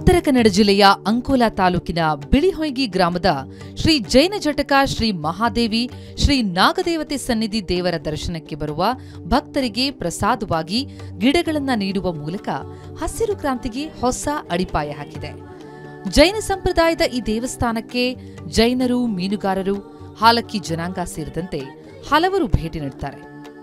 ಉತ್ತರ ಕನ್ನಡ ಜಿಲ್ಲೆಯ ಅಂಕೋಲಾ ತಾಲೂಕಿನ ಬಿಳಿಹೊಯ್ಗಿ ಗ್ರಾಮದ ಶ್ರೀ ಜೈನ ಜಟಕ ಶ್ರೀ ಮಹಾದೇವಿ ಶ್ರೀ ನಾಗದೇವತೆ ಸನ್ನಿಧಿ ದೇವರ ದರ್ಶನಕ್ಕೆ ಬರುವ ಭಕ್ತರಿಗೆ ಪ್ರಸಾದವಾಗಿ ಗಿಡಗಳನ್ನ ನೀಡುವ ಮೂಲಕ ಹಸಿರು ಕ್ರಾಂತಿಗೆ ಹೊಸ ಅಡಿಪಾಯ ಹಾಕಿದೆ ಜೈನ ಸಂಪ್ರದಾಯದ ಈ ದೇವಸ್ಥಾನಕ್ಕೆ ಜೈನರು ಮೀನುಗಾರರು ಹಾಲಕ್ಕಿ ಜನಾಂಗ ಸೇರಿದಂತೆ ಹಲವರು ಭೇಟಿ ನೀಡುತ್ತಾರೆ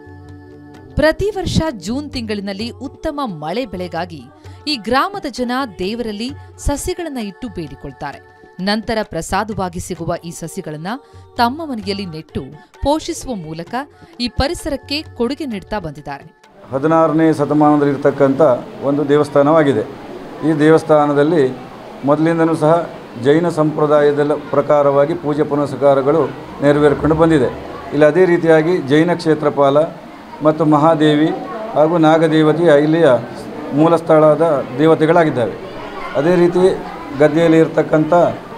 ಪ್ರತಿ ವರ್ಷ ಜೂನ್ ತಿಂಗಳಿನಲ್ಲಿ ಉತ್ತಮ ಮಳೆ ಬೆಳೆಗಾಗಿ ಈ ಗ್ರಾಮದ ಜನ ದೇವರಲ್ಲಿ ಸಸಿಗಳನ್ನ ಇಟ್ಟು ಬೇಡಿಕೊಳ್ತಾರೆ ನಂತರ ಪ್ರಸಾದವಾಗಿ ಸಿಗುವ ಈ ಸಸಿಗಳನ್ನ ತಮ್ಮ ಮನೆಯಲ್ಲಿ ನೆಟ್ಟು ಪೋಷಿಸುವ ಮೂಲಕ ಈ ಪರಿಸರಕ್ಕೆ ಕೊಡುಗೆ ನೀಡ್ತಾ ಬಂದಿದ್ದಾರೆ ಹದಿನಾರನೇ ಶತಮಾನದಲ್ಲಿ ಇರತಕ್ಕಂಥ ಒಂದು ದೇವಸ್ಥಾನವಾಗಿದೆ ಈ ದೇವಸ್ಥಾನದಲ್ಲಿ ಮೊದಲಿಂದನೂ ಸಹ ಜೈನ ಸಂಪ್ರದಾಯದ ಪ್ರಕಾರವಾಗಿ ಪೂಜೆ ಪುನಸ್ಕಾರಗಳು ನೆರವೇರಿಕೊಂಡು ಬಂದಿದೆ ಇಲ್ಲಿ ಅದೇ ರೀತಿಯಾಗಿ ಜೈನ ಕ್ಷೇತ್ರಪಾಲ ಮತ್ತು ಮಹಾದೇವಿ ಹಾಗೂ ನಾಗದೇವತೆಯ ಇಲ್ಲಿಯ ಮೂಲ ಸ್ಥಳದ ದೇವತೆಗಳಾಗಿದ್ದಾವೆ ಅದೇ ರೀತಿ ಗದ್ದೆಯಲ್ಲಿ ಇರತಕ್ಕಂಥ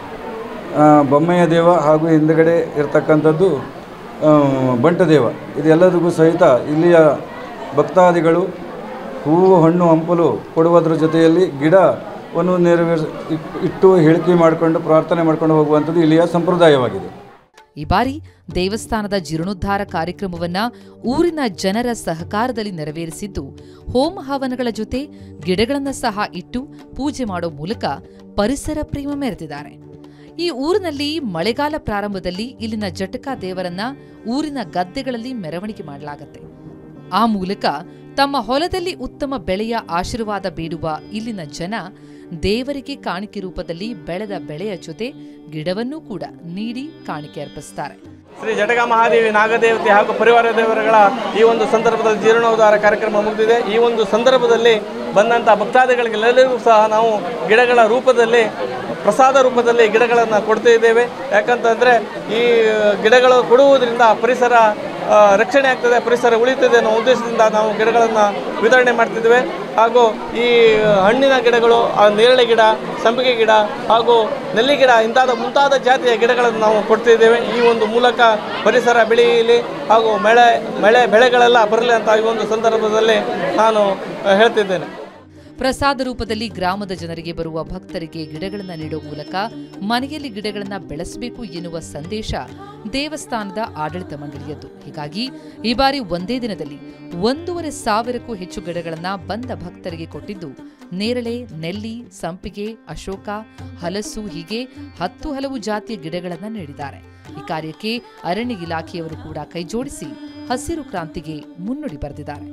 ಆ, ಬೊಮ್ಮೆಯ ದೇವ ಹಾಗೂ ಹಿಂದುಗಡೆ ಇರತಕ್ಕಂಥದ್ದು ಆ, ಬಂಟದೇವ ಇದೆಲ್ಲದಕ್ಕೂ ಸಹಿತ ಇಲ್ಲಿಯ ಭಕ್ತಾದಿಗಳು ಹೂವು ಹಣ್ಣು ಹಂಪಲು ಕೊಡುವುದರ ಜೊತೆಯಲ್ಲಿ ಗಿಡವನ್ನು ನೆರವೇರಿಸ ಇಟ್- ಇಟ್ಟು ಹೇಳಿಕೆ ಮಾಡಿಕೊಂಡು ಪ್ರಾರ್ಥನೆ ಮಾಡ್ಕೊಂಡು ಹೋಗುವಂಥದ್ದು ಇಲ್ಲಿಯ ಸಂಪ್ರದಾಯವಾಗಿದೆ ಈ ಬಾರಿ ದೇವಸ್ಥಾನದ ಜೀರ್ಣೋದ್ಧಾರ ಕಾರ್ಯಕ್ರಮವನ್ನ ಊರಿನ ಜನರ ಸಹಕಾರದಲ್ಲಿ ನೆರವೇರಿಸಿದ್ದು ಹೋಮ ಹವನಗಳ ಜೊತೆ ಗಿಡಗಳನ್ನ ಸಹ ಇಟ್ಟು ಪೂಜೆ ಮಾಡೋ ಮೂಲಕ ಪರಿಸರ ಪ್ರೇಮ ಮೆರೆದಿದ್ದಾರೆ ಈ ಊರಿನಲ್ಲಿ ಮಳೆಗಾಲ ಪ್ರಾರಂಭದಲ್ಲಿ ಇಲ್ಲಿನ ಜಟಕಾ ದೇವರನ್ನ ಊರಿನ ಗದ್ದೆಗಳಲ್ಲಿ ಮೆರವಣಿಗೆ ಮಾಡಲಾಗತ್ತೆ ಆ ಮೂಲಕ ತಮ್ಮ ಹೊಲದಲ್ಲಿ ಉತ್ತಮ ಬೆಳೆಯ ಆಶೀರ್ವಾದ ಬೇಡುವ ಇಲ್ಲಿನ ಜನ ದೇವರಿಗೆ ಕಾಣಿಕೆ ರೂಪದಲ್ಲಿ ಬೆಳೆದ ಬೆಳೆಯ ಜೊತೆ ಗಿಡವನ್ನೂ ಕೂಡ ನೀಡಿ ಕಾಣಿಕೆ ಅರ್ಪಿಸ್ತಾರೆ ಶ್ರೀ ಜಟಕ ಮಹಾದೇವಿ ನಾಗದೇವತೆ ಹಾಗೂ ಪರಿವಾರ ದೇವರುಗಳ ಈ ಒಂದು ಸಂದರ್ಭದಲ್ಲಿ ಜೀರ್ಣೋದ್ಧಾರ ಕಾರ್ಯಕ್ರಮ ಮುಗಿದಿದೆ ಈ ಒಂದು ಸಂದರ್ಭದಲ್ಲಿ ಬಂದಂಥ ಭಕ್ತಾದಿಗಳಿಗೆಲ್ಲರಿಗೂ ಸಹ ನಾವು ಗಿಡಗಳ ರೂಪದಲ್ಲಿ ಪ್ರಸಾದ ರೂಪದಲ್ಲಿ ಗಿಡಗಳನ್ನು ಕೊಡ್ತಾ ಇದ್ದೇವೆ ಯಾಕಂತಂದರೆ ಈ ಗಿಡಗಳು ಕೊಡುವುದರಿಂದ ಪರಿಸರ ಆ, ರಕ್ಷಣೆ ಆಗ್ತದೆ ಪರಿಸರ ಉಳಿತದೆ ಅನ್ನೋ ಉದ್ದೇಶದಿಂದ ನಾವು ಗಿಡಗಳನ್ನು ವಿತರಣೆ ಮಾಡ್ತಿದ್ದೇವೆ ಹಾಗೂ ಈ ಹಣ್ಣಿನ ಗಿಡಗಳು ಆ ನೇರಳೆ ಗಿಡ ಸಂಪಿಗೆ ಗಿಡ ಹಾಗೂ ನೆಲ್ಲಿ ಗಿಡ ಇಂತಾದ ಮುಂತಾದ ಜಾತಿಯ ಗಿಡಗಳನ್ನು ನಾವು ಕೊಡ್ತಿದ್ದೇವೆ ಈ ಒಂದು ಮೂಲಕ ಪರಿಸರ ಬೆಳೆಯಲಿ ಹಾಗೂ ಮಳೆ ಮಳೆ ಬೆಳೆಗಳೆಲ್ಲ ಬರಲಿ ಅಂತ ಈ ಒಂದು ಸಂದರ್ಭದಲ್ಲಿ ನಾನು ಆ, ಹೇಳ್ತಿದ್ದೇನೆ ಪ್ರಸಾದ ರೂಪದಲ್ಲಿ ಗ್ರಾಮದ ಜನರಿಗೆ ಬರುವ ಭಕ್ತರಿಗೆ ಗಿಡಗಳನ್ನ ನೀಡುವ ಮೂಲಕ ಮನೆಯಲ್ಲಿ ಗಿಡಗಳನ್ನ ಬೆಳೆಸಬೇಕು ಎನ್ನುವ ಸಂದೇಶ ದೇವಸ್ಥಾನದ ಆಡಳಿತ ಮಂಡಳಿಯದ್ದು ಹೀಗಾಗಿ ಈ ಬಾರಿ ಒಂದೇ ದಿನದಲ್ಲಿ ಒಂದೂವರೆ ಸಾವಿರಕ್ಕೂ ಹೆಚ್ಚು ಗಿಡಗಳನ್ನ ಬಂದ ಭಕ್ತರಿಗೆ ಕೊಟ್ಟಿದ್ದು ನೇರಳೆ ನೆಲ್ಲಿ ಸಂಪಿಗೆ ಅಶೋಕ ಹಲಸು ಹೀಗೆ ಹತ್ತು ಹಲವು ಜಾತಿಯ ಗಿಡಗಳನ್ನ ನೀಡಿದ್ದಾರೆ ಈ ಕಾರ್ಯಕ್ಕೆ ಅರಣ್ಯ ಇಲಾಖೆಯವರು ಕೂಡ ಕೈಜೋಡಿಸಿ ಹಸಿರು ಕ್ರಾಂತಿಗೆ ಮುನ್ನುಡಿ ಬರೆದಿದ್ದಾರೆ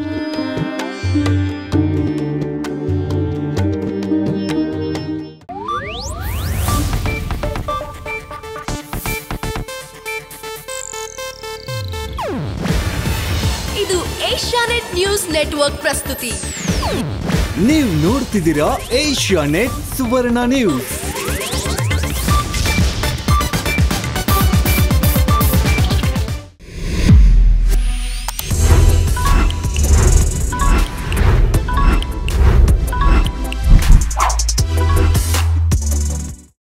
ಇದು ಏಷ್ಯಾನೆಟ್ ನ್ಯೂಸ್ ನೆಟ್ವರ್ಕ್ ಪ್ರಸ್ತುತಿ ನೀವು ನೋಡ್ತಿದ್ದೀರಾ ಏಷ್ಯಾ ನೆಟ್ ಸುವರ್ಣ ನ್ಯೂಸ್